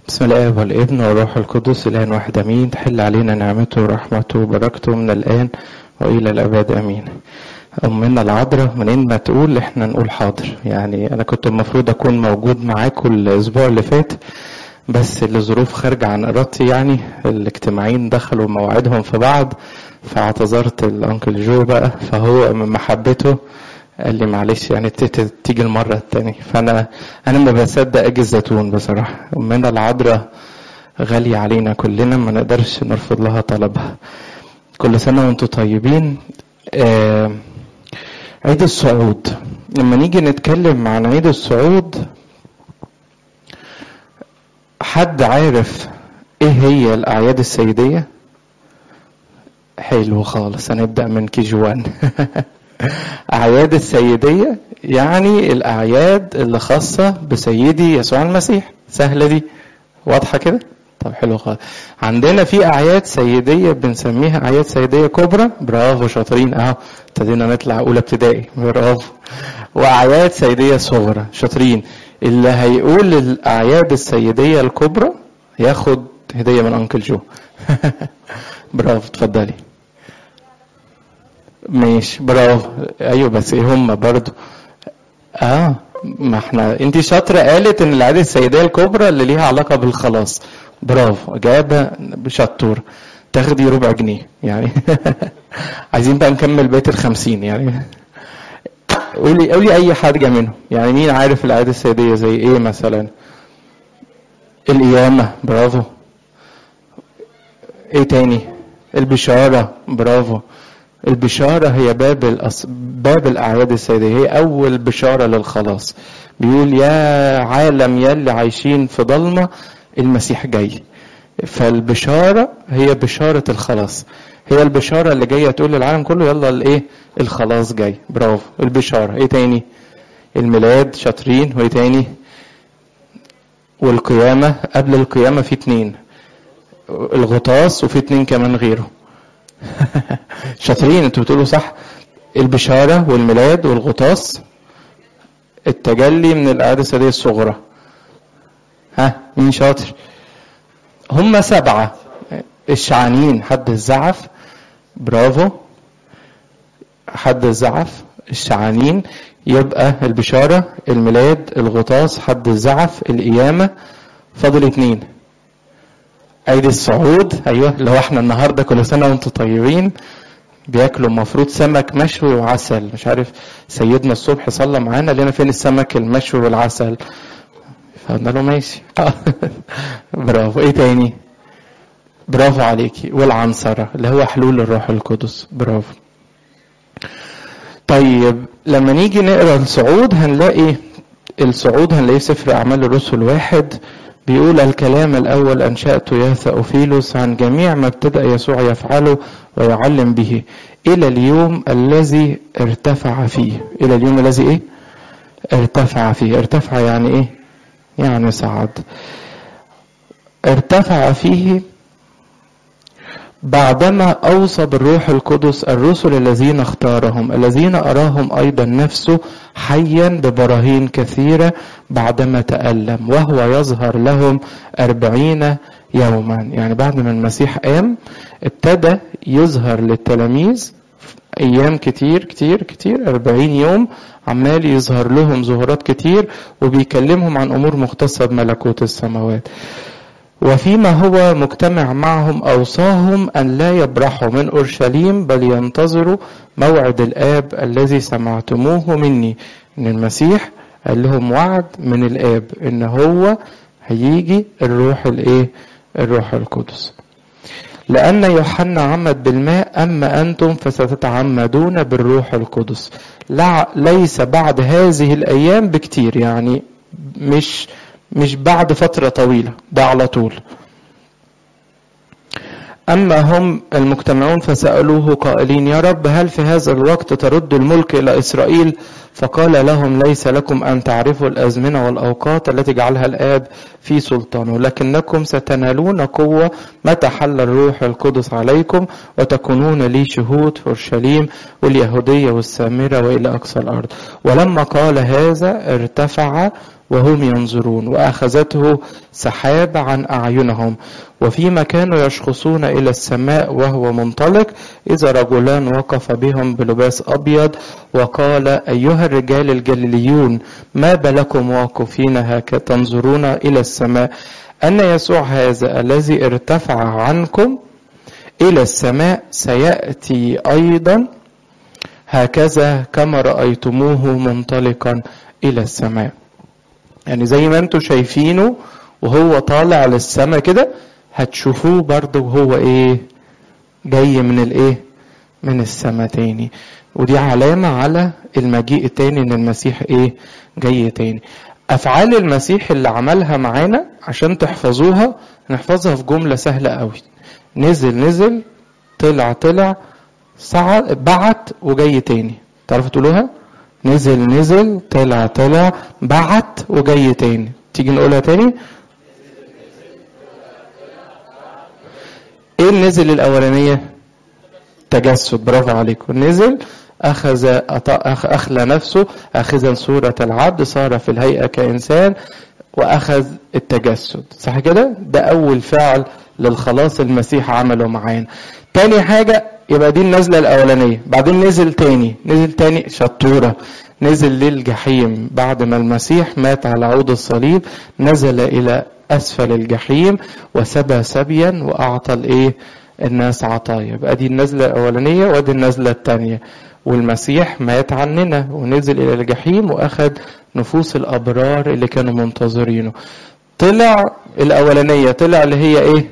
بسم الله والابن والروح القدس الآن واحد أمين تحل علينا نعمته ورحمته وبركته من الآن وإلى الأبد أمين أمنا العذراء منين ما تقول إحنا نقول حاضر يعني أنا كنت المفروض أكون موجود معاكم الأسبوع اللي فات بس لظروف خارجة عن إرادتي يعني الاجتماعين دخلوا مواعيدهم في بعض فاعتذرت الأنكل جو بقى فهو من محبته قال لي معلش يعني تيجي المرة التانية فأنا أنا ما بصدق أجي الزيتون بصراحة أمنا العذراء غالية علينا كلنا ما نقدرش نرفض لها طلبها كل سنة وانتم طيبين آه عيد الصعود لما نيجي نتكلم عن عيد الصعود حد عارف ايه هي الأعياد السيدية حلو خالص هنبدأ من كي جي 1 أعياد السيدية يعني الأعياد اللي خاصة بسيدي يسوع المسيح سهلة دي واضحة كده طب حلو خالص عندنا في أعياد سيدية بنسميها أعياد سيدية كبرى برافو شاطرين أهو ابتدينا نطلع أولى ابتدائي برافو وأعياد سيدية صغرى شاطرين اللي هيقول الأعياد السيدية الكبرى ياخد هدية من أنكل جو برافو اتفضلي ماشي برافو ايوه بس ايه هم برضو اه ما احنا انت شاطره قالت ان العاده السيديه الكبرى اللي ليها علاقه بالخلاص برافو اجابه بشطور تاخدي ربع جنيه يعني عايزين بقى نكمل بقيه الخمسين يعني قولي قولي اي حاجه منهم يعني مين عارف العاده السيديه زي ايه مثلا القيامه برافو ايه تاني البشاره برافو البشارة هي باب الأص... باب الأعياد السيدية هي أول بشارة للخلاص بيقول يا عالم يلي عايشين في ضلمة المسيح جاي فالبشارة هي بشارة الخلاص هي البشارة اللي جاية تقول للعالم كله يلا الايه الخلاص جاي برافو البشارة ايه تاني الميلاد شاطرين وايه تاني والقيامة قبل القيامة في اتنين الغطاس وفي اتنين كمان غيره شاطرين انتوا بتقولوا صح البشارة والميلاد والغطاس التجلي من الأعياد السيدية الصغرى ها مين شاطر هم سبعة الشعانين حد الزعف برافو حد الزعف الشعانين يبقى البشارة الميلاد الغطاس حد الزعف القيامة فاضل اتنين عيد الصعود ايوه اللي هو احنا النهارده كل سنه وانتم طيبين بياكلوا المفروض سمك مشوي وعسل مش عارف سيدنا الصبح صلى معانا لنا فين السمك المشوي والعسل فقلنا له ماشي برافو ايه تاني برافو عليكي والعنصرة اللي هو حلول الروح القدس برافو طيب لما نيجي نقرا الصعود هنلاقي الصعود هنلاقيه سفر اعمال الرسل واحد بيقول الكلام الأول أنشأته يا ثأوفيلوس عن جميع ما ابتدأ يسوع يفعله ويعلم به إلى اليوم الذي ارتفع فيه إلى اليوم الذي إيه؟ ارتفع فيه ارتفع يعني إيه؟ يعني صعد ارتفع فيه بعدما أوصى بالروح القدس الرسل الذين اختارهم الذين أراهم أيضا نفسه حيا ببراهين كثيرة بعدما تألم وهو يظهر لهم أربعين يوما يعني بعد ما المسيح قام ابتدى يظهر للتلاميذ أيام كتير كتير كتير أربعين يوم عمال يظهر لهم ظهورات كتير وبيكلمهم عن أمور مختصة بملكوت السماوات وفيما هو مجتمع معهم أوصاهم أن لا يبرحوا من أورشليم بل ينتظروا موعد الآب الذي سمعتموه مني إن المسيح قال لهم وعد من الآب إن هو هيجي الروح الإيه؟ الروح القدس. لأن يوحنا عمد بالماء أما أنتم فستتعمدون بالروح القدس. لا ليس بعد هذه الأيام بكتير يعني مش مش بعد فترة طويلة ده على طول أما هم المجتمعون فسألوه قائلين يا رب هل في هذا الوقت ترد الملك إلى إسرائيل فقال لهم ليس لكم أن تعرفوا الأزمنة والأوقات التي جعلها الآب في سلطانه لكنكم ستنالون قوة متى حل الروح القدس عليكم وتكونون لي شهود في أورشليم واليهودية والسامرة وإلى أقصى الأرض ولما قال هذا ارتفع وهم ينظرون وأخذته سحاب عن أعينهم وفيما كانوا يشخصون إلى السماء وهو منطلق إذا رجلان وقف بهم بلباس أبيض وقال أيها الرجال الجليليون ما بالكم واقفين هكذا تنظرون إلى السماء أن يسوع هذا الذي ارتفع عنكم إلى السماء سيأتي أيضا هكذا كما رأيتموه منطلقا إلى السماء يعني زي ما انتم شايفينه وهو طالع للسماء كده هتشوفوه برضه وهو ايه جاي من الايه من السماء تاني ودي علامة على المجيء التاني ان المسيح ايه جاي تاني افعال المسيح اللي عملها معانا عشان تحفظوها نحفظها في جملة سهلة قوي نزل نزل طلع طلع صعد بعت وجاي تاني تعرفوا تقولوها نزل نزل طلع طلع بعت وجاي تاني تيجي نقولها تاني ايه النزل الاولانيه تجسد برافو عليكم نزل اخذ اخلى نفسه اخذا صوره العبد صار في الهيئه كانسان واخذ التجسد صح كده ده اول فعل للخلاص المسيح عمله معانا تاني حاجه يبقى دي النزله الاولانيه بعدين نزل تاني نزل تاني شطوره نزل للجحيم بعد ما المسيح مات على عود الصليب نزل الى اسفل الجحيم وسبى سبيا واعطى الايه الناس عطايا يبقى دي النزله الاولانيه وادي النزله الثانيه والمسيح مات عننا ونزل الى الجحيم واخذ نفوس الابرار اللي كانوا منتظرينه طلع الاولانيه طلع اللي هي ايه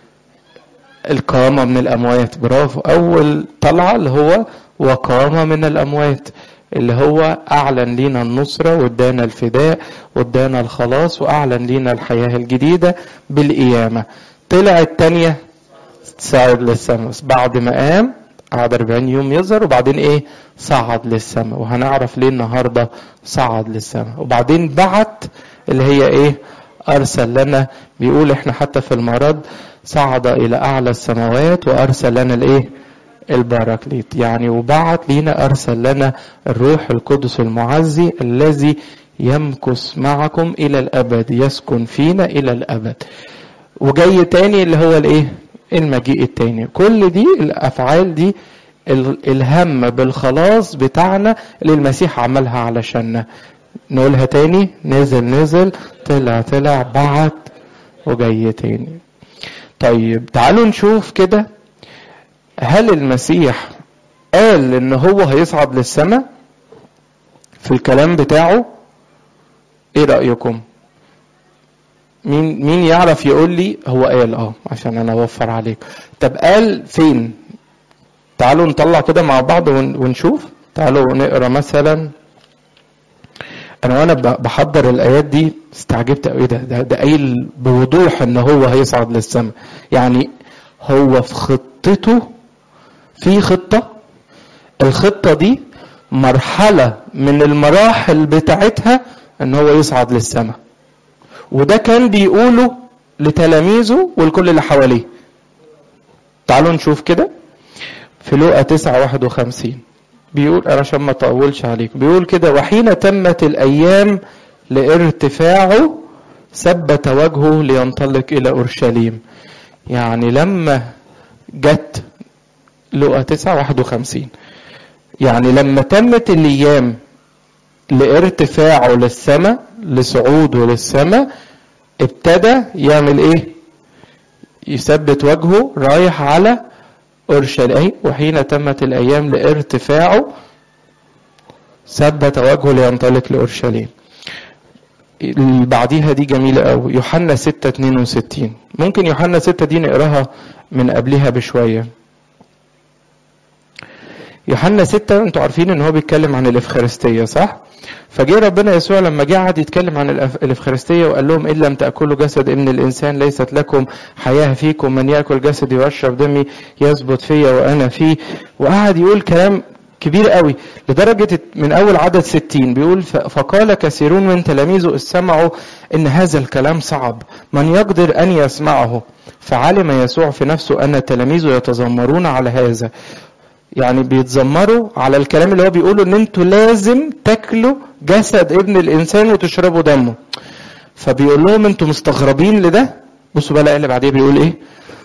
القامه من الاموات برافو اول طلعه اللي هو وقام من الاموات اللي هو اعلن لينا النصره وادانا الفداء وادانا الخلاص واعلن لينا الحياه الجديده بالقيامه طلع الثانيه صعد للسماء بعد ما قام قعد 40 يوم يظهر وبعدين ايه صعد للسماء وهنعرف ليه النهارده صعد للسماء وبعدين بعت اللي هي ايه ارسل لنا بيقول احنا حتى في المرض صعد الى اعلى السماوات وارسل لنا الايه البراكليت يعني وبعت لينا ارسل لنا الروح القدس المعزي الذي يمكث معكم الى الابد يسكن فينا الى الابد وجاي تاني اللي هو الايه المجيء التاني كل دي الافعال دي الهم بالخلاص بتاعنا اللي المسيح عملها علشاننا نقولها تاني نزل نزل طلع طلع بعت وجاي تاني طيب تعالوا نشوف كده هل المسيح قال ان هو هيصعد للسماء في الكلام بتاعه ايه رايكم مين مين يعرف يقول لي هو قال اه عشان انا اوفر عليك طب قال فين تعالوا نطلع كده مع بعض ونشوف تعالوا نقرا مثلا انا وانا بحضر الايات دي استعجبت قوي ده ده, ده قايل بوضوح ان هو هيصعد للسماء يعني هو في خطته في خطه الخطه دي مرحله من المراحل بتاعتها ان هو يصعد للسماء وده كان بيقوله لتلاميذه والكل اللي حواليه تعالوا نشوف كده في لوقا 9 51 بيقول انا عشان ما اطولش عليك بيقول كده وحين تمت الايام لارتفاعه ثبت وجهه لينطلق الى اورشليم يعني لما جت لقى 9 51 يعني لما تمت الايام لارتفاعه للسماء لصعوده للسماء ابتدى يعمل ايه يثبت وجهه رايح على اورشليم وحين تمت الايام لارتفاعه ثبت وجهه لينطلق لاورشليم اللي بعديها دي جميلة قوي يوحنا 6 62 ممكن يوحنا 6 دي نقراها من قبلها بشوية يوحنا 6 انتوا عارفين ان هو بيتكلم عن الافخارستية صح؟ فجه ربنا يسوع لما جه قعد يتكلم عن الافخارستيه وقال لهم ان لم تاكلوا جسد ابن الانسان ليست لكم حياه فيكم من ياكل جسدي ويشرب دمي يثبت فيا وانا فيه وقعد يقول كلام كبير قوي لدرجة من أول عدد ستين بيقول فقال كثيرون من تلاميذه استمعوا إن هذا الكلام صعب من يقدر أن يسمعه فعلم يسوع في نفسه أن تلاميذه يتذمرون على هذا يعني بيتذمروا على الكلام اللي هو بيقوله ان انتوا لازم تاكلوا جسد ابن الانسان وتشربوا دمه فبيقول لهم انتوا مستغربين لده بصوا بقى اللي بعديه بيقول ايه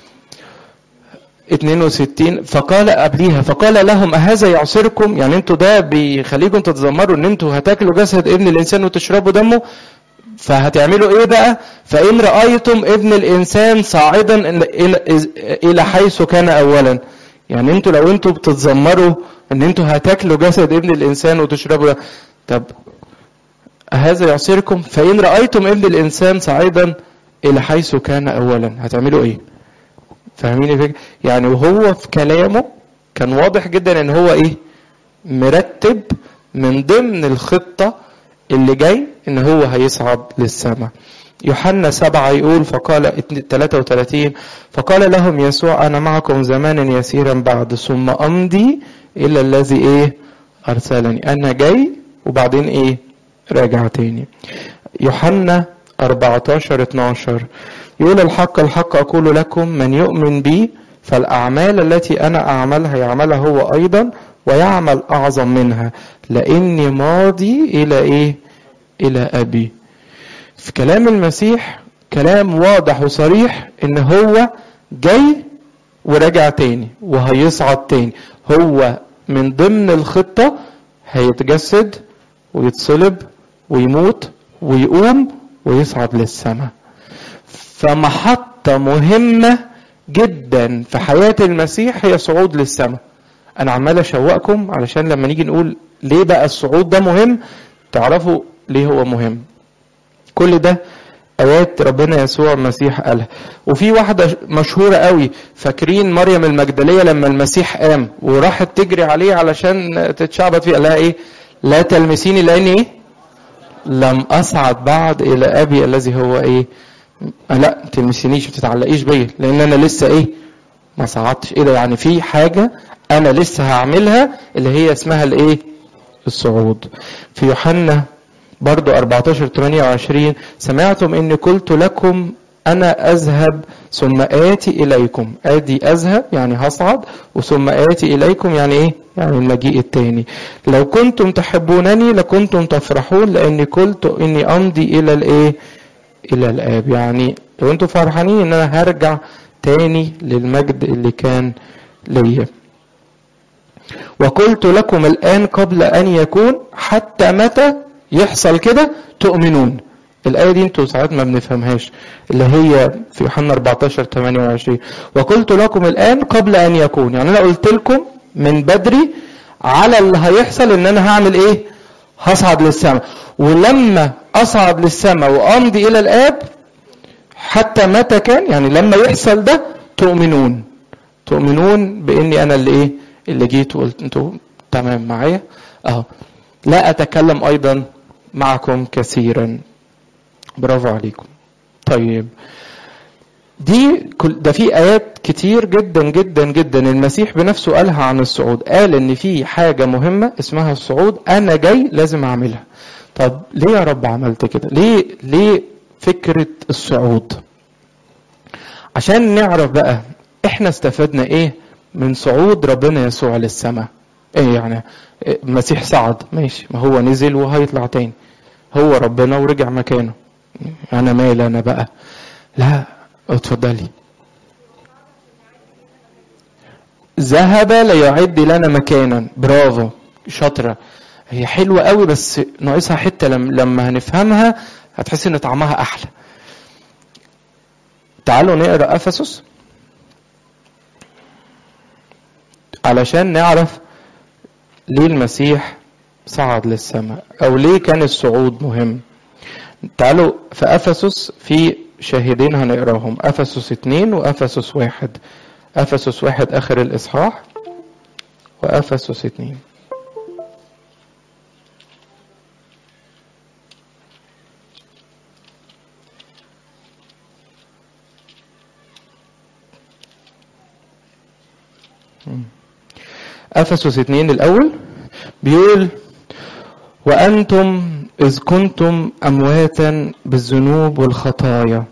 62 فقال قبليها فقال لهم أهذا يعصركم يعني انتوا ده بيخليكم تتذمروا ان انتوا هتاكلوا جسد ابن الانسان وتشربوا دمه فهتعملوا ايه بقى فان رايتم ابن الانسان صاعدا الى حيث كان اولا يعني انتوا لو انتوا بتتذمروا ان انتوا هتاكلوا جسد ابن الانسان وتشربوا ده طب هذا يعصركم فان رايتم ابن الانسان صاعدا الى حيث كان اولا هتعملوا ايه فاهمين الفكره يعني وهو في كلامه كان واضح جدا ان هو ايه مرتب من ضمن الخطه اللي جاي ان هو هيصعد للسماء يوحنا سبعة يقول فقال 33 فقال لهم يسوع أنا معكم زمانا يسيرا بعد ثم أمضي إلى الذي إيه أرسلني أنا جاي وبعدين إيه راجع تاني يوحنا 14 12 يقول الحق الحق أقول لكم من يؤمن بي فالأعمال التي أنا أعملها يعملها هو أيضا ويعمل أعظم منها لأني ماضي إلى إيه إلى أبي في كلام المسيح كلام واضح وصريح إن هو جاي ورجع تاني وهيصعد تاني هو من ضمن الخطة هيتجسد ويتصلب ويموت ويقوم ويصعد للسماء فمحطة مهمة جدا في حياة المسيح هي صعود للسماء أنا عمال أشوقكم علشان لما نيجي نقول ليه بقى الصعود ده مهم تعرفوا ليه هو مهم كل ده آيات ربنا يسوع المسيح قالها وفي واحدة مشهورة قوي فاكرين مريم المجدلية لما المسيح قام وراحت تجري عليه علشان تتشعبط فيه قال لها ايه لا تلمسيني لأن ايه لم أصعد بعد إلى أبي الذي هو ايه لا تلمسينيش ما تتعلقيش بيا لأن أنا لسه ايه ما صعدتش ايه ده يعني في حاجة أنا لسه هعملها اللي هي اسمها الايه الصعود في يوحنا برضو 14 28 سمعتم اني قلت لكم انا اذهب ثم اتي اليكم ادي اذهب يعني هصعد وثم اتي اليكم يعني ايه يعني المجيء التاني لو كنتم تحبونني لكنتم تفرحون لاني قلت اني امضي الى الايه الى الاب يعني لو انتم فرحانين ان انا هرجع تاني للمجد اللي كان ليا وقلت لكم الان قبل ان يكون حتى متى يحصل كده تؤمنون الآية دي انتوا ساعات ما بنفهمهاش اللي هي في يوحنا 14 28 وقلت لكم الآن قبل أن يكون يعني أنا قلت لكم من بدري على اللي هيحصل إن أنا هعمل إيه؟ هصعد للسماء ولما أصعد للسماء وأمضي إلى الآب حتى متى كان يعني لما يحصل ده تؤمنون تؤمنون بإني أنا اللي إيه؟ اللي جيت وقلت انتوا تمام معايا؟ أهو لا أتكلم أيضا معكم كثيرا برافو عليكم طيب دي كل ده في ايات كتير جدا جدا جدا المسيح بنفسه قالها عن الصعود قال ان في حاجه مهمه اسمها الصعود انا جاي لازم اعملها طب ليه يا رب عملت كده ليه ليه فكره الصعود عشان نعرف بقى احنا استفدنا ايه من صعود ربنا يسوع للسماء ايه يعني المسيح صعد ماشي ما هو نزل وهيطلع تاني هو ربنا ورجع مكانه انا مال انا بقى لا اتفضلي ذهب ليعد لنا مكانا برافو شاطره هي حلوه قوي بس ناقصها حته لما هنفهمها هتحس ان طعمها احلى تعالوا نقرا افسس علشان نعرف ليه المسيح صعد للسماء او ليه كان الصعود مهم تعالوا في افسس في شاهدين هنقراهم افسس اتنين وافسس واحد افسس واحد اخر الاصحاح وافسس اتنين افسس اتنين الاول بيقول وأنتم إذ كنتم أمواتا بالذنوب والخطايا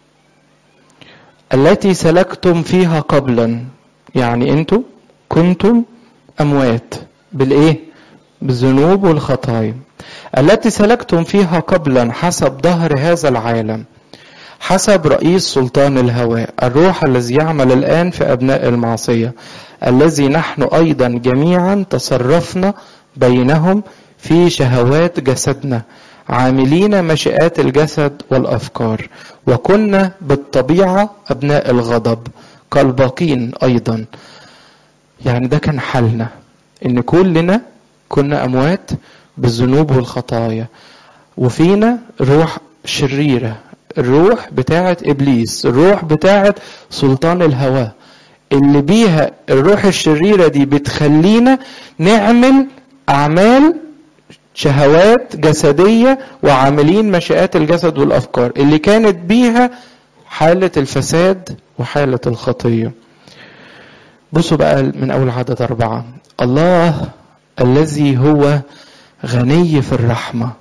التي سلكتم فيها قبلا يعني أنتم كنتم أموات بالإيه؟ بالذنوب والخطايا التي سلكتم فيها قبلا حسب ظهر هذا العالم حسب رئيس سلطان الهواء الروح الذي يعمل الآن في أبناء المعصية الذي نحن أيضا جميعا تصرفنا بينهم في شهوات جسدنا عاملين مشيئات الجسد والأفكار وكنا بالطبيعة أبناء الغضب كالباقين أيضا يعني ده كان حالنا إن كلنا كنا أموات بالذنوب والخطايا وفينا روح شريرة الروح بتاعة إبليس الروح بتاعة سلطان الهوى اللي بيها الروح الشريرة دي بتخلينا نعمل أعمال شهوات جسدية وعاملين مشيئات الجسد والأفكار اللي كانت بيها حالة الفساد وحالة الخطية بصوا بقى من أول عدد أربعة الله الذي هو غني في الرحمة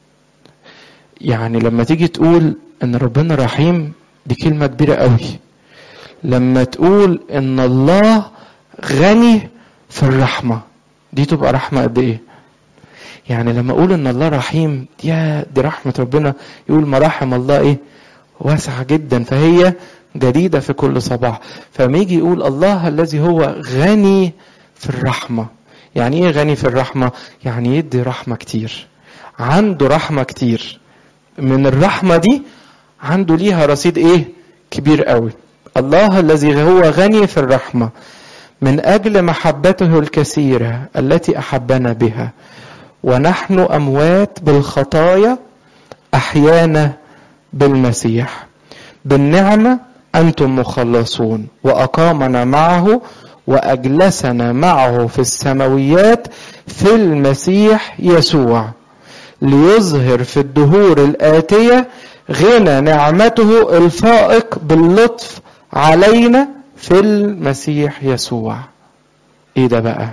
يعني لما تيجي تقول ان ربنا رحيم دي كلمة كبيرة قوي لما تقول ان الله غني في الرحمة دي تبقى رحمة قد ايه يعني لما اقول ان الله رحيم يا دي رحمة ربنا يقول مراحم الله ايه واسعة جدا فهي جديدة في كل صباح فما يجي يقول الله الذي هو غني في الرحمة يعني ايه غني في الرحمة يعني يدي رحمة كتير عنده رحمة كتير من الرحمة دي عنده ليها رصيد ايه كبير قوي الله الذي هو غني في الرحمة من أجل محبته الكثيرة التي أحبنا بها ونحن أموات بالخطايا أحيانا بالمسيح بالنعمة أنتم مخلصون وأقامنا معه وأجلسنا معه في السماويات في المسيح يسوع ليظهر في الدهور الآتية غنى نعمته الفائق باللطف علينا في المسيح يسوع ايه ده بقى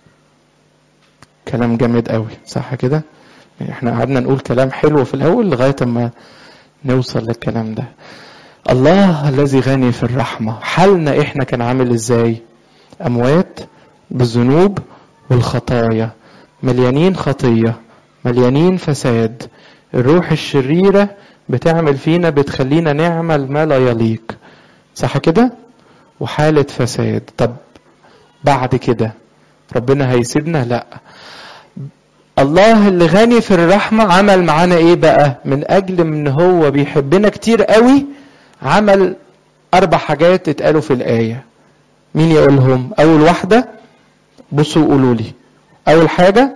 كلام جامد قوي صح كده احنا قعدنا نقول كلام حلو في الاول لغايه ما نوصل للكلام ده الله الذي غني في الرحمه حالنا احنا كان عامل ازاي اموات بالذنوب والخطايا مليانين خطيه مليانين فساد الروح الشريره بتعمل فينا بتخلينا نعمل ما لا يليق صح كده وحالة فساد طب بعد كده ربنا هيسيبنا لا الله اللي غني في الرحمة عمل معانا ايه بقى من اجل ان هو بيحبنا كتير قوي عمل اربع حاجات اتقالوا في الاية مين يقولهم اول واحدة بصوا قولوا لي اول حاجة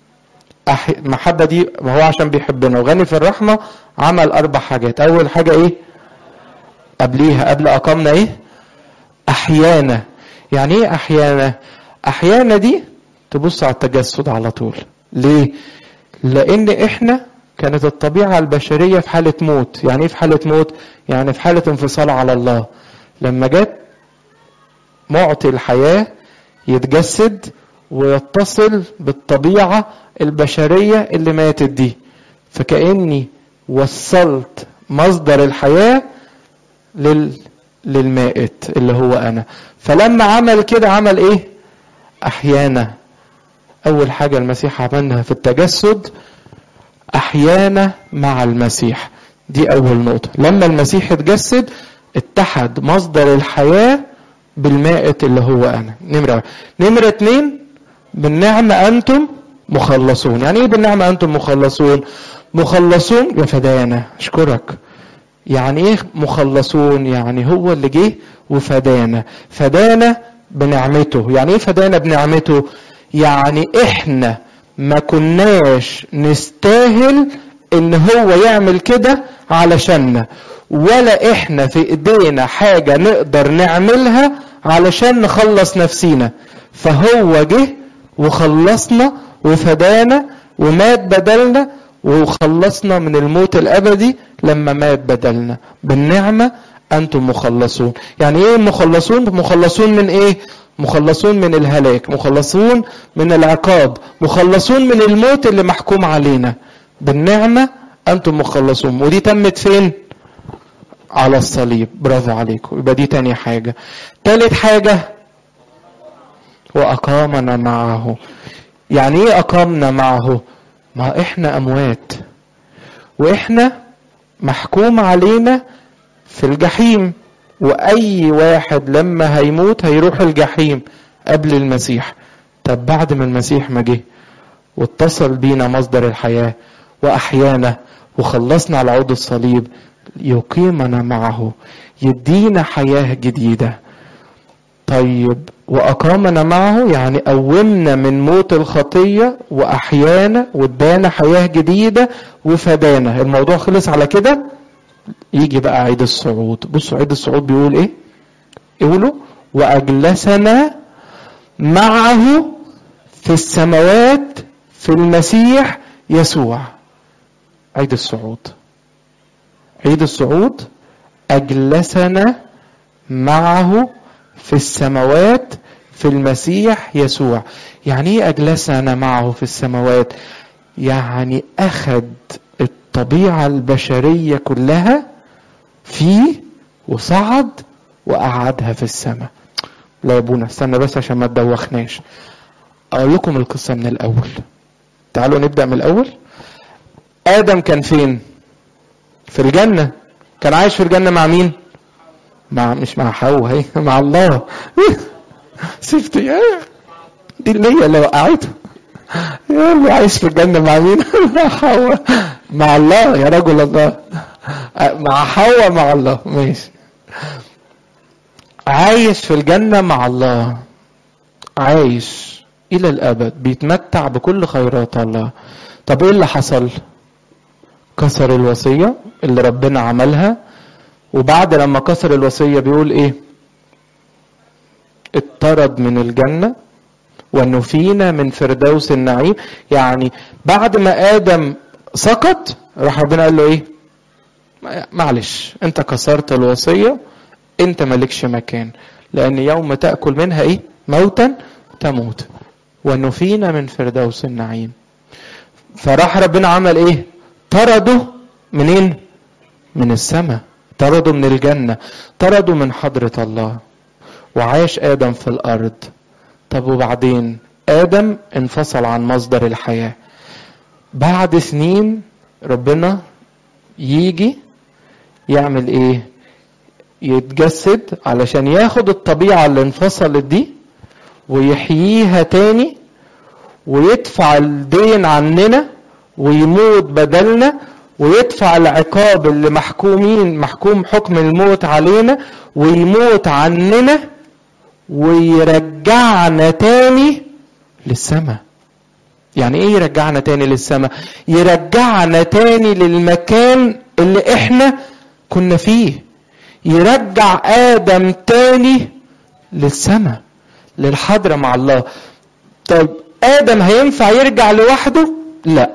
المحبة دي ما هو عشان بيحبنا وغني في الرحمة عمل أربع حاجات أول حاجة إيه؟ قبليها قبل أقامنا إيه؟ أحيانا يعني إيه أحيانا؟ أحيانا دي تبص على التجسد على طول ليه؟ لأن إحنا كانت الطبيعة البشرية في حالة موت يعني إيه في حالة موت؟ يعني في حالة انفصال على الله لما جت معطي الحياة يتجسد ويتصل بالطبيعة البشرية اللي ماتت دي فكأني وصلت مصدر الحياة لل... للمائت اللي هو أنا فلما عمل كده عمل إيه أحيانا أول حاجة المسيح عملها في التجسد أحيانا مع المسيح دي أول نقطة لما المسيح اتجسد اتحد مصدر الحياة بالمائت اللي هو أنا نمرة نمرة اتنين بالنعمة أنتم مخلصون يعني ايه بالنعمة انتم مخلصون مخلصون وفدانا اشكرك يعني ايه مخلصون يعني هو اللي جه وفدانا فدانا بنعمته يعني ايه فدانا بنعمته يعني احنا ما كناش نستاهل ان هو يعمل كده علشاننا ولا احنا في ايدينا حاجة نقدر نعملها علشان نخلص نفسينا فهو جه وخلصنا وفدانا ومات بدلنا وخلصنا من الموت الابدي لما مات بدلنا بالنعمه انتم مخلصون يعني ايه مخلصون مخلصون من ايه مخلصون من الهلاك مخلصون من العقاب مخلصون من الموت اللي محكوم علينا بالنعمه انتم مخلصون ودي تمت فين على الصليب برافو عليكم يبقى دي تاني حاجه تالت حاجه واقامنا معه يعني ايه اقامنا معه ما احنا اموات واحنا محكوم علينا في الجحيم واي واحد لما هيموت هيروح الجحيم قبل المسيح طب بعد ما المسيح ما جه واتصل بينا مصدر الحياه واحيانا وخلصنا على عود الصليب يقيمنا معه يدينا حياه جديده طيب واقامنا معه يعني قومنا من موت الخطيه واحيانا وادانا حياه جديده وفدانا الموضوع خلص على كده يجي بقى عيد الصعود بصوا عيد الصعود بيقول ايه يقولوا واجلسنا معه في السماوات في المسيح يسوع عيد الصعود عيد الصعود اجلسنا معه في السماوات في المسيح يسوع يعني ايه اجلسنا معه في السماوات يعني اخذ الطبيعه البشريه كلها فيه وصعد وقعدها في السماء لا يا ابونا استنى بس عشان ما تدوخناش اقول لكم القصه من الاول تعالوا نبدا من الاول ادم كان فين في الجنه كان عايش في الجنه مع مين مع مش مع حواء هي مع الله شفت يا دي اللي هي اللي وقعته يا اللي عايش في الجنة مع مين؟ مع حواء مع الله يا رجل الله مع حواء مع الله ماشي عايش في الجنة مع الله عايش إلى الأبد بيتمتع بكل خيرات الله طب إيه اللي حصل؟ كسر الوصية اللي ربنا عملها وبعد لما كسر الوصية بيقول ايه اطرد من الجنة ونفينا من فردوس النعيم يعني بعد ما آدم سقط راح ربنا قال له ايه معلش انت كسرت الوصية انت مالكش مكان لان يوم تأكل منها ايه موتا تموت ونفينا من فردوس النعيم فراح ربنا عمل ايه طرده منين من السماء طردوا من الجنة طردوا من حضرة الله وعاش آدم في الأرض طب وبعدين آدم انفصل عن مصدر الحياة بعد سنين ربنا يجي يعمل ايه يتجسد علشان ياخد الطبيعة اللي انفصلت دي ويحييها تاني ويدفع الدين عننا ويموت بدلنا ويدفع العقاب اللي محكومين محكوم حكم الموت علينا ويموت عننا ويرجعنا تاني للسماء يعني ايه يرجعنا تاني للسماء يرجعنا تاني للمكان اللي احنا كنا فيه يرجع ادم تاني للسماء للحضره مع الله طيب ادم هينفع يرجع لوحده لا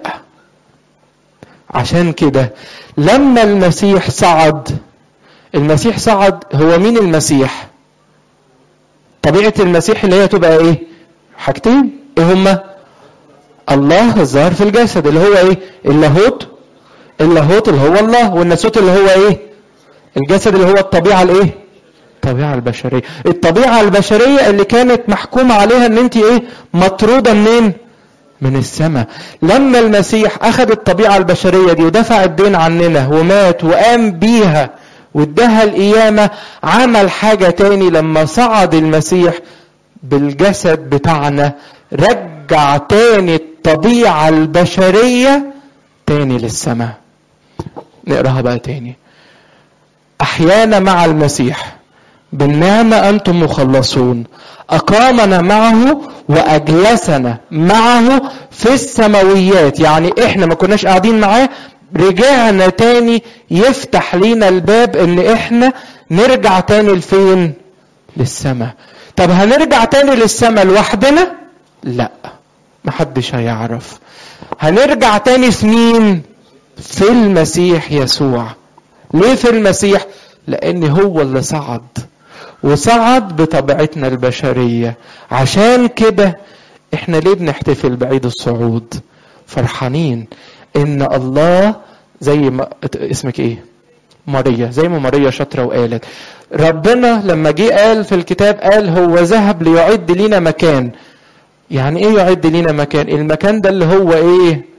عشان كده لما المسيح صعد المسيح صعد هو مين المسيح طبيعة المسيح اللي هي تبقى ايه حاجتين ايه هما الله الظاهر في الجسد اللي هو ايه اللاهوت اللاهوت اللي هو الله والناسوت اللي هو ايه الجسد اللي هو الطبيعة الايه الطبيعة البشرية الطبيعة البشرية اللي كانت محكومة عليها ان انت ايه مطرودة منين من السماء لما المسيح اخذ الطبيعة البشرية دي ودفع الدين عننا ومات وقام بيها واداها القيامة عمل حاجة تاني لما صعد المسيح بالجسد بتاعنا رجع تاني الطبيعة البشرية تاني للسماء نقراها بقى تاني أحيانا مع المسيح بالنعمة أنتم مخلصون أقامنا معه وأجلسنا معه في السماويات يعني إحنا ما كناش قاعدين معاه رجعنا تاني يفتح لينا الباب ان احنا نرجع تاني لفين للسماء طب هنرجع تاني للسماء لوحدنا لا محدش هيعرف هنرجع تاني في مين في المسيح يسوع ليه في المسيح لان هو اللي صعد وصعد بطبيعتنا البشريه عشان كده احنا ليه بنحتفل بعيد الصعود فرحانين ان الله زي ما اسمك ايه ماريا زي ما ماريا شاطره وقالت ربنا لما جه قال في الكتاب قال هو ذهب ليعد لينا مكان يعني ايه يعد لينا مكان المكان ده اللي هو ايه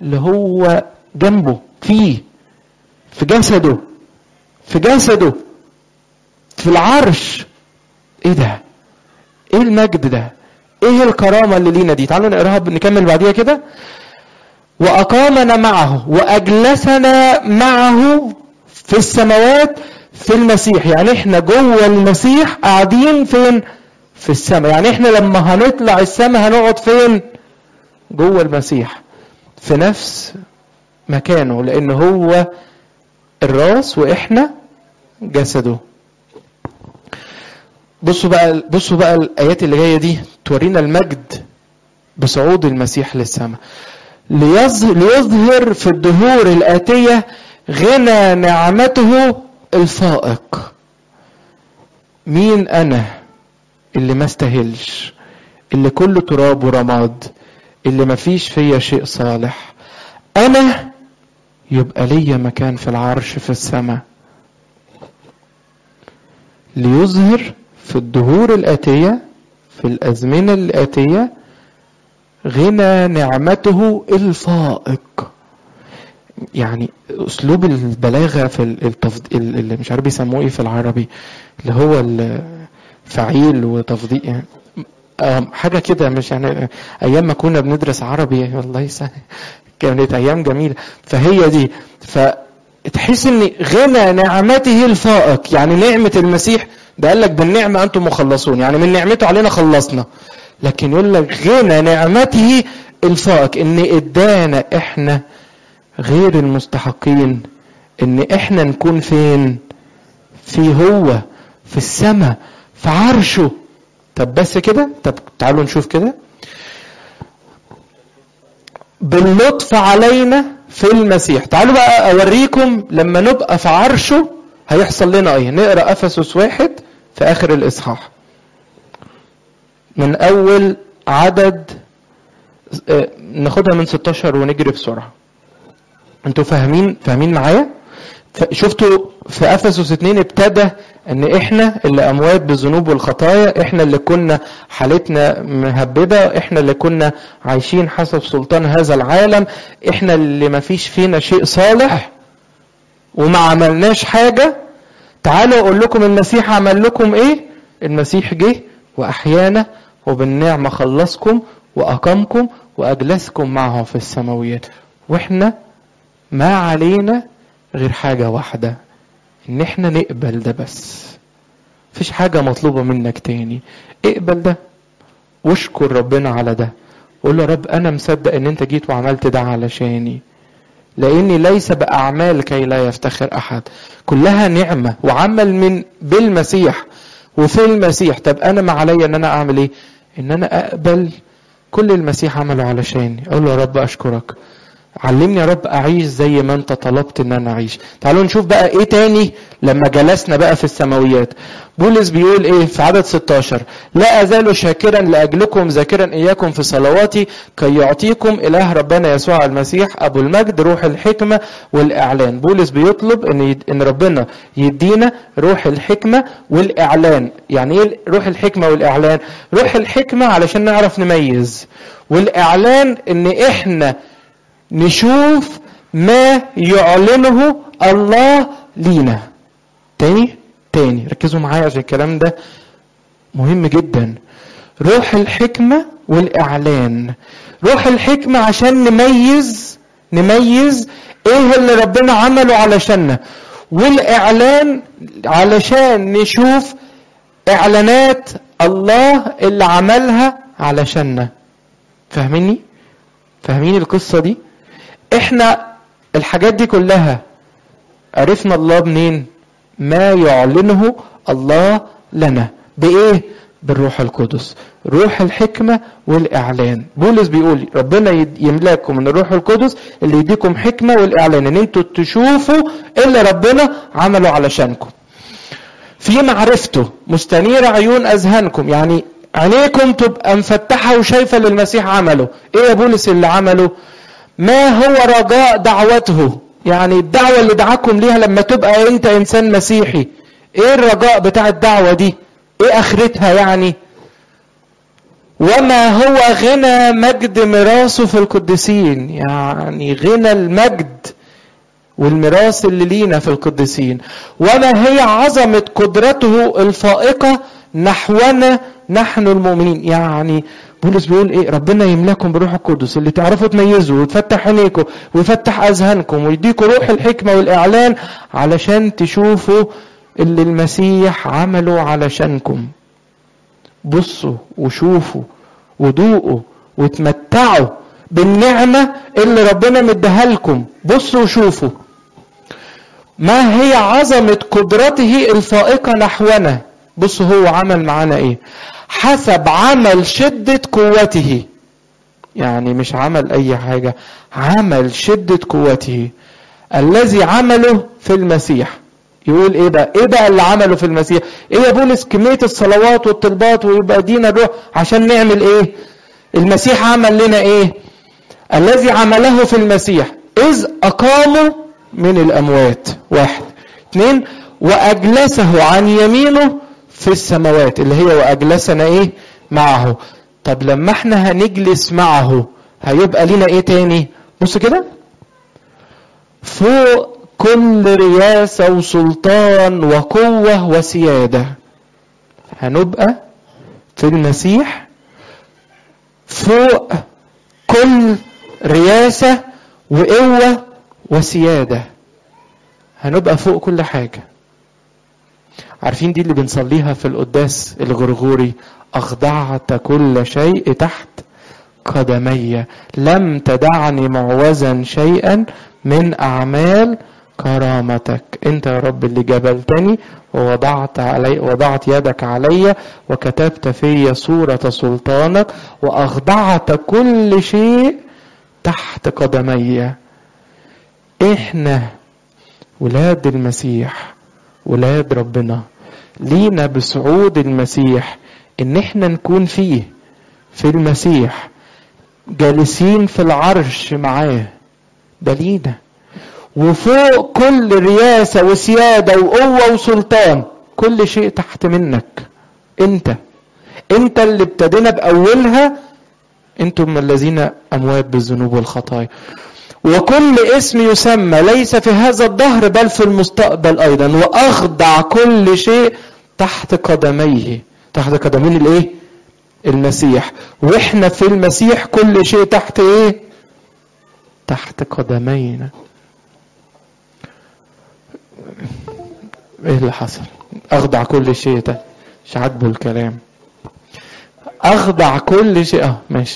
اللي هو جنبه فيه في جسده في جسده في العرش ايه ده ايه المجد ده ايه الكرامة اللي لينا دي تعالوا نقراها نكمل بعديها كده واقامنا معه واجلسنا معه في السماوات في المسيح يعني احنا جوه المسيح قاعدين فين في السماء يعني احنا لما هنطلع السماء هنقعد فين جوه المسيح في نفس مكانه لان هو الراس واحنا جسده بصوا بقى بصوا بقى الايات اللي جايه دي تورينا المجد بصعود المسيح للسماء ليظهر في الدهور الآتية غنى نعمته الفائق مين أنا اللي ما استاهلش اللي كله تراب ورماد اللي ما فيش فيا شيء صالح أنا يبقى ليا مكان في العرش في السماء ليظهر في الدهور الآتية في الأزمنة الآتية غنى نعمته الفائق يعني اسلوب البلاغه في التفضيل اللي مش عارف بيسموه ايه في العربي اللي هو الفعيل وتفضيل يعني حاجه كده مش يعني ايام ما كنا بندرس عربي والله يسهل كانت ايام جميله فهي دي فتحس ان غنى نعمته الفائق يعني نعمه المسيح ده قال لك بالنعمه انتم مخلصون يعني من نعمته علينا خلصنا لكن يقول لك غنى نعمته الفائق ان ادانا احنا غير المستحقين ان احنا نكون فين في هو في السماء في عرشه طب بس كده طب تعالوا نشوف كده باللطف علينا في المسيح تعالوا بقى اوريكم لما نبقى في عرشه هيحصل لنا ايه نقرا افسس واحد في اخر الاصحاح من اول عدد ناخدها من 16 ونجري بسرعه انتوا فاهمين فاهمين معايا شفتوا في افسس 2 ابتدى ان احنا اللي اموات بالذنوب والخطايا احنا اللي كنا حالتنا مهببه احنا اللي كنا عايشين حسب سلطان هذا العالم احنا اللي ما فيش فينا شيء صالح وما عملناش حاجه تعالوا اقول لكم المسيح عمل لكم ايه المسيح جه واحيانا وبالنعمه خلصكم واقامكم واجلسكم معه في السماويات واحنا ما علينا غير حاجة واحدة ان احنا نقبل ده بس مفيش حاجة مطلوبة منك تاني اقبل ده واشكر ربنا على ده قول له رب انا مصدق ان انت جيت وعملت ده علشاني لاني ليس باعمال كي لا يفتخر احد كلها نعمة وعمل من بالمسيح وفي المسيح طب انا ما عليا ان انا اعمل ايه ان انا اقبل كل المسيح عمله علشاني اقول له يا رب اشكرك علمني يا رب اعيش زي ما انت طلبت ان انا اعيش تعالوا نشوف بقى ايه تاني لما جلسنا بقى في السماويات بولس بيقول ايه في عدد 16 لا ازال شاكرا لاجلكم ذاكرا اياكم في صلواتي كي يعطيكم اله ربنا يسوع المسيح ابو المجد روح الحكمه والاعلان بولس بيطلب ان يد... ان ربنا يدينا روح الحكمه والاعلان يعني ايه روح الحكمه والاعلان روح الحكمه علشان نعرف نميز والاعلان ان احنا نشوف ما يعلنه الله لينا تاني تاني ركزوا معايا عشان الكلام ده مهم جدا روح الحكمة والإعلان روح الحكمة عشان نميز نميز ايه اللي ربنا عمله علشاننا والإعلان علشان نشوف إعلانات الله اللي عملها علشاننا فاهميني؟ فاهمين القصة دي؟ احنا الحاجات دي كلها عرفنا الله منين ما يعلنه الله لنا بايه بالروح القدس روح الحكمة والإعلان بولس بيقول ربنا يملاكم من الروح القدس اللي يديكم حكمة والإعلان إن أنتوا تشوفوا اللي ربنا عمله علشانكم في معرفته مستنير عيون أذهانكم يعني عينيكم تبقى مفتحة وشايفة للمسيح عمله إيه يا بولس اللي عمله ما هو رجاء دعوته يعني الدعوة اللي دعاكم ليها لما تبقى انت انسان مسيحي ايه الرجاء بتاع الدعوة دي ايه اخرتها يعني وما هو غنى مجد ميراثه في القديسين يعني غنى المجد والميراث اللي لينا في القديسين وما هي عظمة قدرته الفائقة نحونا نحن المؤمنين يعني بولس بيقول ايه ربنا يملاكم بروح القدس اللي تعرفوا تميزوا ويفتح عينيكم ويفتح اذهانكم ويديكم روح الحكمه والاعلان علشان تشوفوا اللي المسيح عمله علشانكم بصوا وشوفوا ودوقوا وتمتعوا بالنعمه اللي ربنا مديها لكم بصوا وشوفوا ما هي عظمه قدرته الفائقه نحونا بصوا هو عمل معانا ايه حسب عمل شدة قوته يعني مش عمل اي حاجة عمل شدة قوته الذي عمله في المسيح يقول ايه بقى ايه بقى اللي عمله في المسيح ايه يا بولس كمية الصلوات والطلبات ويبقى دينا الروح عشان نعمل ايه المسيح عمل لنا ايه الذي عمله في المسيح اذ اقامه من الاموات واحد اثنين واجلسه عن يمينه في السماوات اللي هي واجلسنا ايه معه طب لما احنا هنجلس معه هيبقى لنا ايه تاني بص كده فوق كل رياسة وسلطان وقوة وسيادة هنبقى في المسيح فوق كل رياسة وقوة وسيادة هنبقى فوق كل حاجة عارفين دي اللي بنصليها في القداس الغرغوري أخضعت كل شيء تحت قدمي لم تدعني معوزا شيئا من أعمال كرامتك انت يا رب اللي جبلتني ووضعت علي وضعت يدك علي وكتبت في صورة سلطانك وأخضعت كل شيء تحت قدمي احنا ولاد المسيح ولاد ربنا لينا بصعود المسيح ان احنا نكون فيه في المسيح جالسين في العرش معاه ده لينا وفوق كل رياسة وسيادة وقوة وسلطان كل شيء تحت منك انت انت اللي ابتدينا باولها انتم الذين اموات بالذنوب والخطايا وكل اسم يسمى ليس في هذا الدهر بل في المستقبل ايضا واخضع كل شيء تحت قدميه تحت قدمين الايه المسيح واحنا في المسيح كل شيء تحت ايه تحت قدمينا ايه اللي حصل اخضع كل شيء ده مش عاجبه الكلام اخضع كل شيء اه ماشي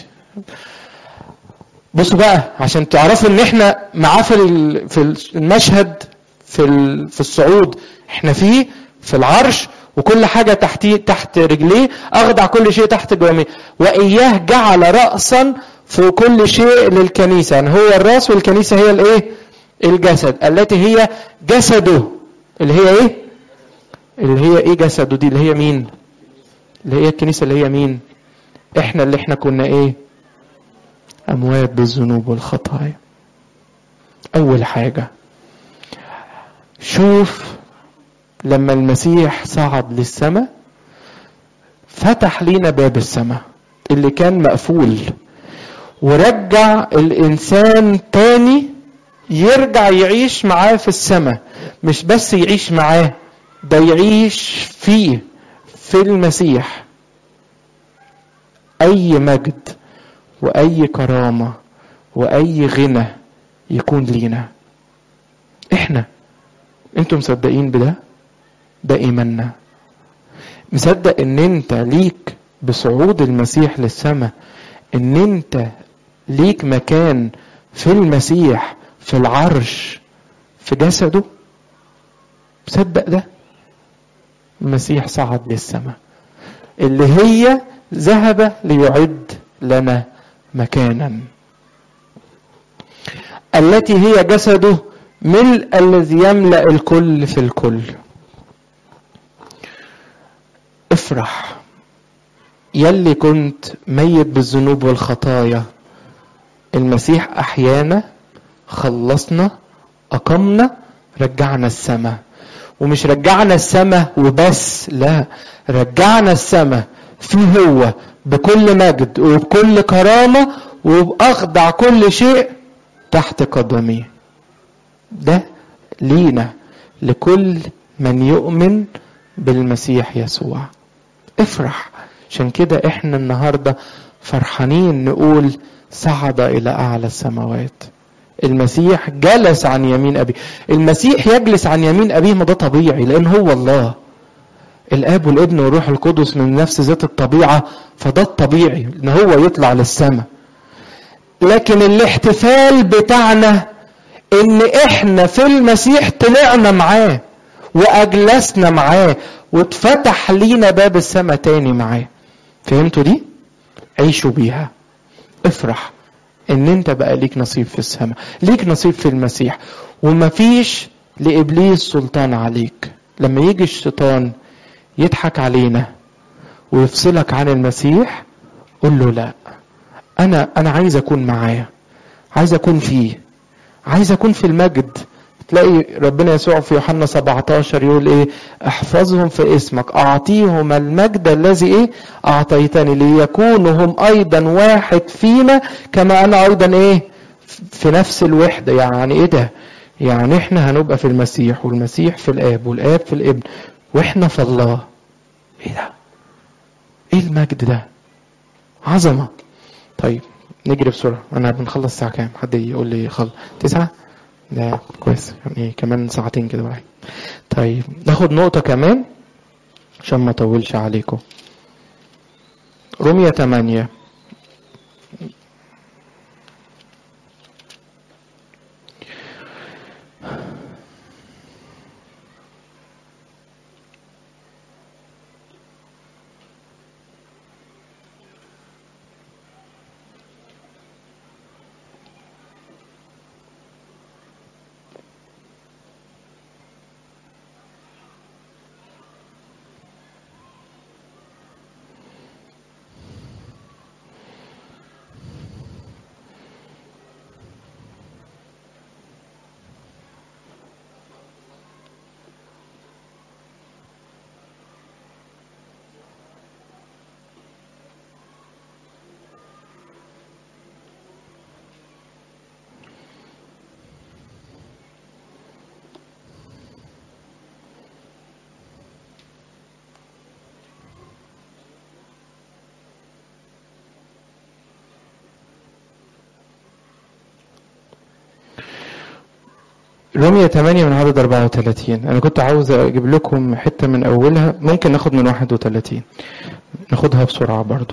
بصوا بقى عشان تعرفوا ان احنا معاه في في المشهد في في الصعود احنا فيه في العرش وكل حاجه تحتيه تحت رجليه اخضع كل شيء تحت جواميه واياه جعل راسا في كل شيء للكنيسه يعني هو الراس والكنيسه هي الايه الجسد التي هي جسده اللي هي ايه اللي هي ايه جسده دي اللي هي مين اللي هي الكنيسه اللي هي مين احنا اللي احنا كنا ايه اموات بالذنوب والخطايا اول حاجه شوف لما المسيح صعد للسماء فتح لينا باب السماء اللي كان مقفول ورجع الانسان تاني يرجع يعيش معاه في السماء مش بس يعيش معاه ده يعيش فيه في المسيح اي مجد واي كرامه واي غنى يكون لينا احنا انتم مصدقين بده ده ايماننا مصدق ان انت ليك بصعود المسيح للسماء ان انت ليك مكان في المسيح في العرش في جسده مصدق ده المسيح صعد للسماء اللي هي ذهب ليعد لنا مكانا التي هي جسده ملء الذي يملا الكل في الكل افرح يلي كنت ميت بالذنوب والخطايا المسيح احيانا خلصنا اقمنا رجعنا السماء ومش رجعنا السماء وبس لا رجعنا السماء في هو بكل مجد وبكل كرامة وبأخضع كل شيء تحت قدميه ده لينا لكل من يؤمن بالمسيح يسوع افرح عشان كده احنا النهارده فرحانين نقول صعد الى اعلى السماوات المسيح جلس عن يمين ابيه المسيح يجلس عن يمين ابيه ما ده طبيعي لان هو الله الاب والابن والروح القدس من نفس ذات الطبيعه فده الطبيعي ان هو يطلع للسماء لكن الاحتفال بتاعنا ان احنا في المسيح طلعنا معاه واجلسنا معاه واتفتح لينا باب السماء تاني معاه فهمتوا دي عيشوا بيها افرح ان انت بقى ليك نصيب في السماء ليك نصيب في المسيح ومفيش لابليس سلطان عليك لما يجي الشيطان يضحك علينا ويفصلك عن المسيح قول له لا انا انا عايز اكون معاه عايز اكون فيه عايز اكون في المجد تلاقي ربنا يسوع في يوحنا 17 يقول ايه احفظهم في اسمك اعطيهم المجد الذي ايه اعطيتني ليكونوا هم ايضا واحد فينا كما انا ايضا ايه في نفس الوحده يعني ايه ده يعني احنا هنبقى في المسيح والمسيح في الاب والاب في الابن واحنا في الله ايه ده ايه المجد ده عظمه طيب نجري بسرعه انا بنخلص الساعه كام حد يقول لي خلص تسعة ده كويس يعني كمان ساعتين كده ولا طيب ناخد نقطة كمان عشان ما اطولش عليكم رمية 8 رمية 8 من عدد 34 أنا كنت عاوز أجيب لكم حتة من أولها ممكن ناخد من 31 ناخدها بسرعة برضو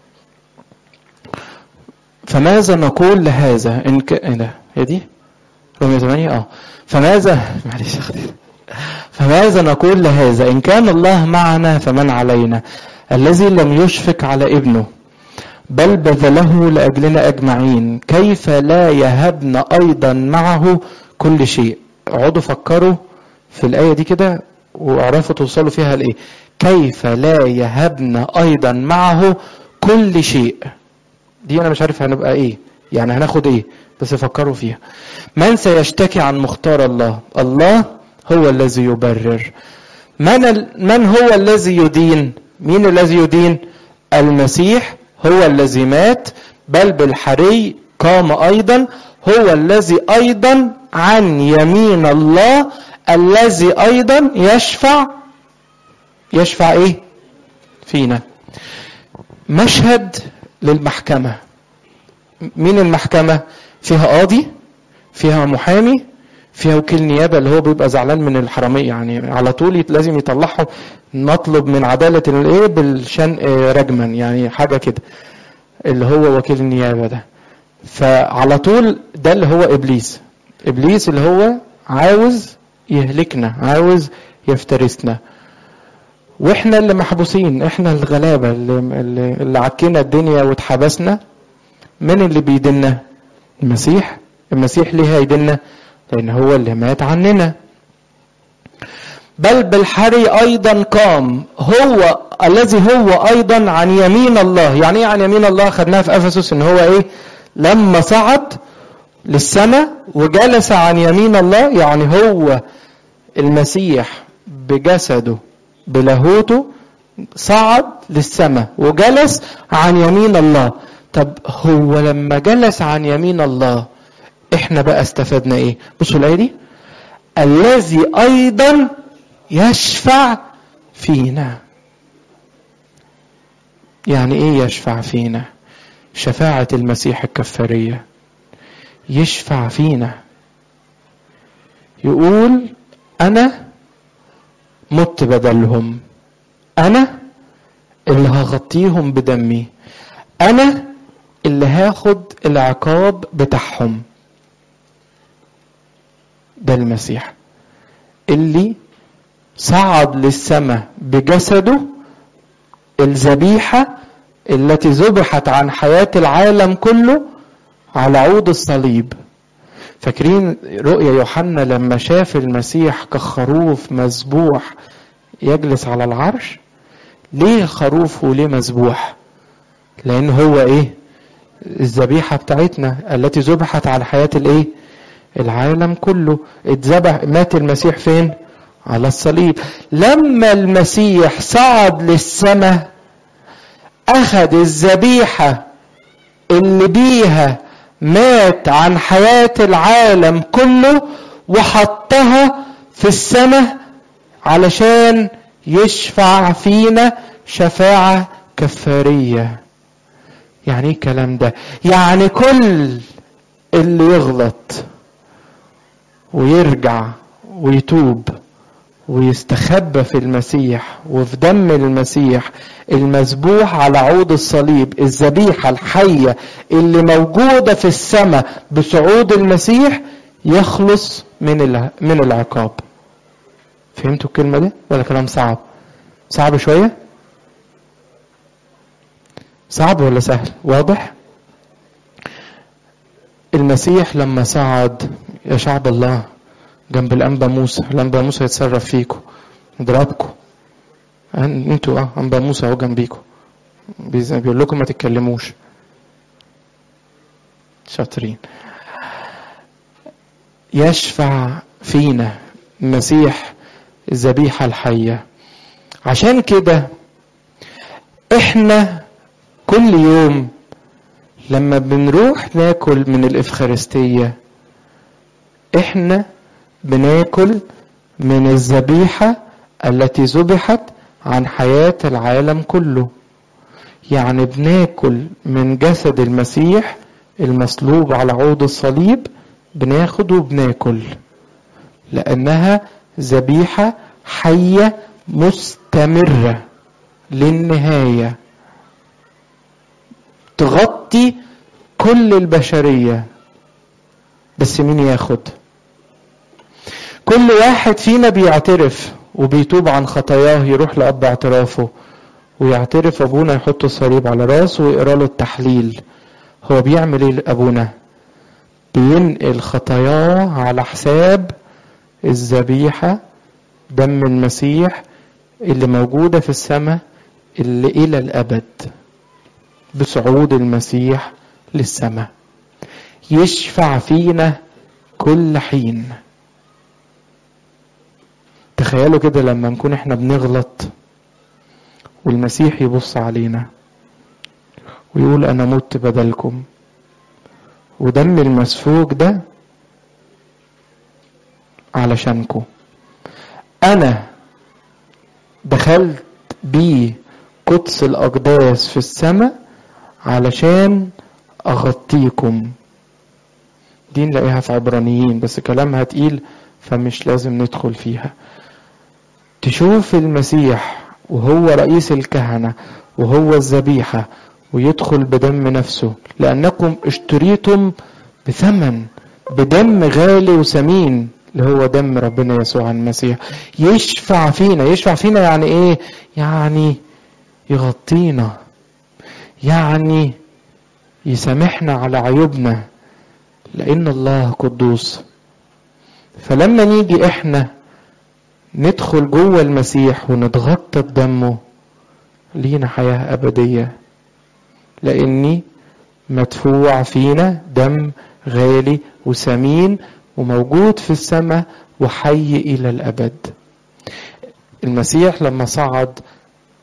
فماذا نقول لهذا إن ك... إيه ده هي دي رمية 8 اه فماذا معلش أخدي فماذا نقول لهذا إن كان الله معنا فمن علينا الذي لم يشفق على ابنه بل بذله لأجلنا أجمعين كيف لا يهبنا أيضا معه كل شيء اقعدوا فكروا في الآية دي كده واعرفوا توصلوا فيها لإيه كيف لا يهبنا أيضا معه كل شيء دي أنا مش عارف هنبقى إيه يعني هناخد إيه بس فكروا فيها من سيشتكي عن مختار الله الله هو الذي يبرر من, ال... من هو الذي يدين مين الذي يدين المسيح هو الذي مات بل بالحري قام أيضا هو الذي أيضا عن يمين الله الذي أيضا يشفع يشفع إيه فينا مشهد للمحكمة مين المحكمة فيها قاضي فيها محامي فيها وكيل نيابه اللي هو بيبقى زعلان من الحراميه يعني على طول لازم يطلعهم نطلب من عداله الايه بالشنق رجما يعني حاجه كده اللي هو وكيل النيابه ده فعلى طول ده اللي هو ابليس ابليس اللي هو عاوز يهلكنا عاوز يفترسنا واحنا اللي محبوسين احنا الغلابه اللي, اللي, اللي عكينا الدنيا واتحبسنا من اللي بيدنا المسيح المسيح ليه هيدنا لأن هو اللي مات عننا بل بالحري أيضا قام هو الذي هو أيضا عن يمين الله يعني إيه عن يمين الله خدناها في أفسس إن هو إيه لما صعد للسماء وجلس عن يمين الله يعني هو المسيح بجسده بلاهوته صعد للسماء وجلس عن يمين الله طب هو لما جلس عن يمين الله احنا بقى استفدنا ايه بصوا الايه دي الذي ايضا يشفع فينا يعني ايه يشفع فينا شفاعة المسيح الكفارية يشفع فينا يقول انا مت بدلهم انا اللي هغطيهم بدمي انا اللي هاخد العقاب بتاعهم ده المسيح اللي صعد للسماء بجسده الذبيحة التي ذبحت عن حياة العالم كله على عود الصليب فاكرين رؤيا يوحنا لما شاف المسيح كخروف مذبوح يجلس على العرش ليه خروف وليه مذبوح لان هو ايه الذبيحة بتاعتنا التي ذبحت على حياة الايه العالم كله اتذبح مات المسيح فين على الصليب لما المسيح صعد للسماء اخذ الذبيحة اللي بيها مات عن حياة العالم كله وحطها في السماء علشان يشفع فينا شفاعة كفارية يعني ايه الكلام ده يعني كل اللي يغلط ويرجع ويتوب ويستخبى في المسيح وفي دم المسيح المذبوح على عود الصليب الذبيحة الحية اللي موجودة في السماء بصعود المسيح يخلص من من العقاب فهمتوا الكلمة دي ولا كلام صعب صعب شوية صعب ولا سهل واضح المسيح لما صعد يا شعب الله جنب الأنبا موسى الأنبا موسى يتصرف فيكم يضربكم انتوا اه أنبا موسى اهو جنبيكم بيقول لكم ما تتكلموش شاطرين يشفع فينا المسيح الذبيحة الحية عشان كده احنا كل يوم لما بنروح ناكل من الإفخارستية احنا بناكل من الذبيحة التي ذبحت عن حياة العالم كله يعني بناكل من جسد المسيح المصلوب على عود الصليب بناخد وبناكل لأنها ذبيحة حية مستمرة للنهاية تغطي كل البشرية بس مين ياخد كل واحد فينا بيعترف وبيتوب عن خطاياه يروح لأب اعترافه ويعترف أبونا يحط الصليب على راسه ويقرا له التحليل هو بيعمل ايه أبونا بينقل خطاياه على حساب الذبيحة دم المسيح اللي موجودة في السماء اللي إلى الأبد بصعود المسيح للسماء يشفع فينا كل حين تخيلوا كده لما نكون احنا بنغلط والمسيح يبص علينا ويقول انا مت بدلكم ودم المسفوك ده علشانكم انا دخلت بيه قدس الاقداس في السماء علشان اغطيكم دي نلاقيها في عبرانيين بس كلامها تقيل فمش لازم ندخل فيها تشوف المسيح وهو رئيس الكهنة وهو الذبيحة ويدخل بدم نفسه لأنكم اشتريتم بثمن بدم غالي وثمين اللي هو دم ربنا يسوع المسيح يشفع فينا يشفع فينا يعني ايه يعني يغطينا يعني يسامحنا على عيوبنا لأن الله قدوس فلما نيجي احنا ندخل جوه المسيح ونتغطى بدمه لينا حياة أبدية لأني مدفوع فينا دم غالي وثمين وموجود في السماء وحي إلى الأبد المسيح لما صعد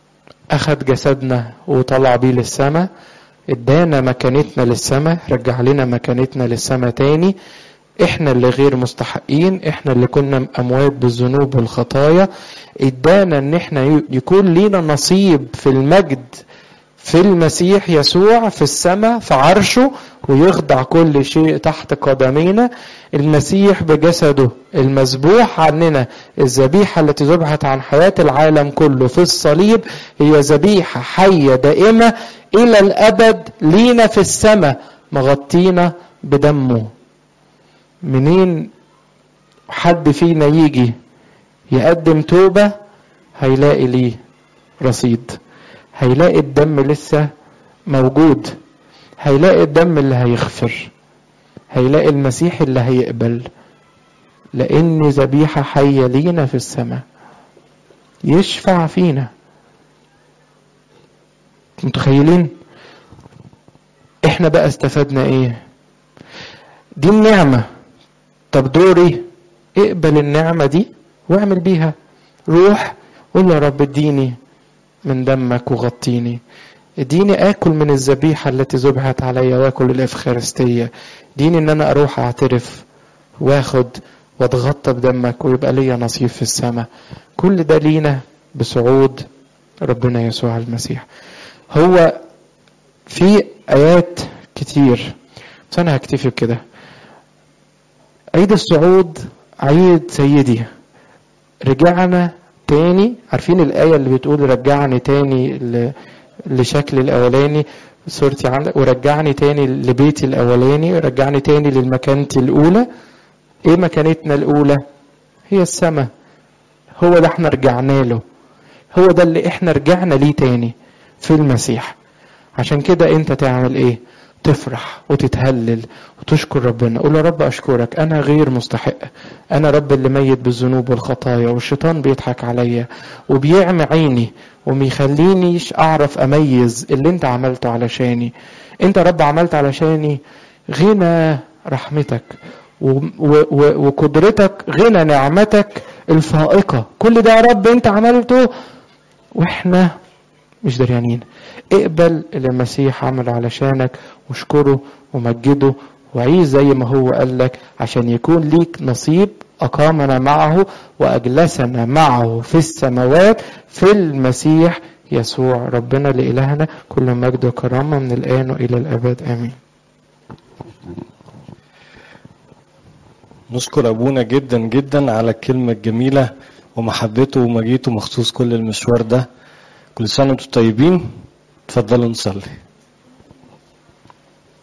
أخد جسدنا وطلع بيه للسماء ادانا مكانتنا للسماء رجع لنا مكانتنا للسماء تاني احنا اللي غير مستحقين احنا اللي كنا اموات بالذنوب والخطايا ادانا ان احنا يكون لينا نصيب في المجد في المسيح يسوع في السماء في عرشه ويخضع كل شيء تحت قدمينا المسيح بجسده المذبوح عننا الذبيحة التي ذبحت عن حياة العالم كله في الصليب هي ذبيحة حية دائمة إلى الأبد لينا في السماء مغطينا بدمه منين حد فينا يجي يقدم توبة هيلاقي ليه رصيد هيلاقي الدم لسه موجود هيلاقي الدم اللي هيغفر هيلاقي المسيح اللي هيقبل لأن ذبيحة حية لينا في السماء يشفع فينا متخيلين احنا بقى استفدنا ايه دي النعمة طب دوري اقبل النعمة دي واعمل بيها روح قول يا رب اديني من دمك وغطيني اديني اكل من الذبيحة التي ذبحت عليا واكل الافخارستية اديني ان انا اروح اعترف واخد واتغطى بدمك ويبقى ليا نصيب في السماء كل ده لينا بصعود ربنا يسوع المسيح هو في ايات كتير بس انا هكتفي بكده عيد الصعود عيد سيدي رجعنا تاني عارفين الآية اللي بتقول رجعني تاني لشكل الأولاني صورتي عندك ورجعني تاني لبيتي الأولاني ورجعني تاني للمكانتي الأولى إيه مكانتنا الأولى؟ هي السماء هو ده احنا رجعنا له هو ده اللي احنا رجعنا ليه تاني في المسيح عشان كده انت تعمل ايه تفرح وتتهلل وتشكر ربنا قول يا رب اشكرك انا غير مستحق انا رب اللي ميت بالذنوب والخطايا والشيطان بيضحك عليا وبيعمي عيني وميخلينيش اعرف اميز اللي انت عملته علشاني انت رب عملت علشاني غنى رحمتك وقدرتك غنى نعمتك الفائقة كل ده يا رب انت عملته واحنا مش دريانين اقبل اللي المسيح عمله علشانك واشكره ومجده وعيش زي ما هو قال لك عشان يكون ليك نصيب أقامنا معه وأجلسنا معه في السماوات في المسيح يسوع ربنا لإلهنا كل مجد وكرامة من الآن وإلى الأبد آمين نشكر أبونا جدا جدا على الكلمة الجميلة ومحبته ومجيته مخصوص كل المشوار ده كل سنة وانتم طيبين تفضلوا نصلي